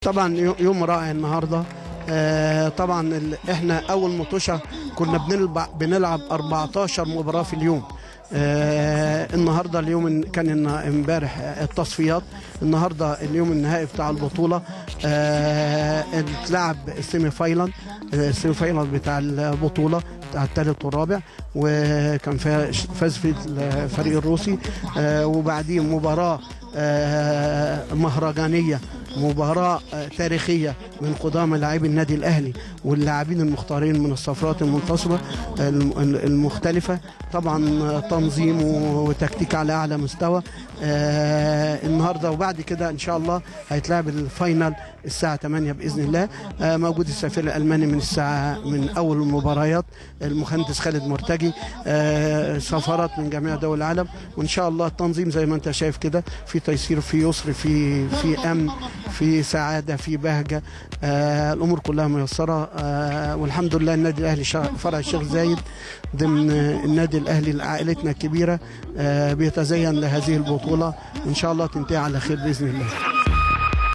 طبعا يو- يوم رائع النهارده آه، طبعا ال- احنا اول مطوشه كنا بنلعب بنلعب 14 مباراه في اليوم آه النهارده اليوم الن- كان الن- امبارح التصفيات النهارده اليوم النهائي بتاع البطوله آه اتلعب السيمي فاينال آه، السيمي فاينال بتاع البطوله بتاع الثالث والرابع وكان فيها- فاز في الفريق الروسي آه وبعديه مباراه آه مهرجانيه مباراة آه، تاريخية من قدامى لاعبي النادي الأهلي واللاعبين المختارين من الصفرات المنتصرة آه، الم- المختلفة طبعا آه، تنظيم وتكتيك على أعلى مستوى آه، النهاردة وبعد كده إن شاء الله هيتلعب الفاينل الساعة 8 بإذن الله آه، موجود السفير الألماني من الساعة من أول المباريات المهندس خالد مرتجي آه، سفارات من جميع دول العالم وإن شاء الله التنظيم زي ما أنت شايف كده في تيسير في يسر في في أمن في سعادة في بهجة آه، الأمور كلها ميسرة آه، والحمد لله النادي الأهلي شا- فرع الشيخ زايد ضمن النادي الأهلي عائلتنا الكبيرة آه، بيتزين لهذه البطولة وإن شاء الله تنتهي على خير بإذن الله